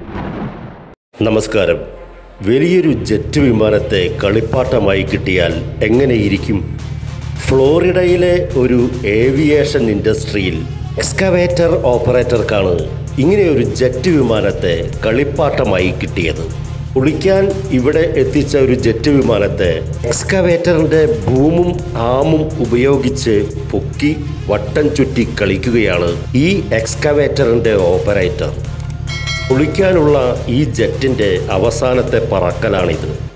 നമസ്കാരം വലിയൊരു ജെറ്റ് വിമാനത്തെ കളിപ്പാട്ടമായി കിട്ടിയാൽ എങ്ങനെയിരിക്കും ഫ്ലോറിഡയിലെ ഒരു ഏവിയേഷൻ ഇൻഡസ്ട്രിയിൽ എക്സ്കവേറ്റർ ഓപ്പറേറ്റർക്കാണ് ഇങ്ങനെയൊരു ജെറ്റ് വിമാനത്തെ കളിപ്പാട്ടമായി കിട്ടിയത് കുളിക്കാൻ ഇവിടെ എത്തിച്ച ഒരു ജെറ്റ് വിമാനത്തെ എക്സ്കവേറ്ററിൻ്റെ ബൂമും ആമും ഉപയോഗിച്ച് പൊക്കി വട്ടം ചുറ്റി കളിക്കുകയാണ് ഈ എക്സ്കവേറ്ററിൻ്റെ ഓപ്പറേറ്റർ ഒളിക്കാനുള്ള ഈ ജെറ്റിൻ്റെ അവസാനത്തെ പറക്കലാണിത്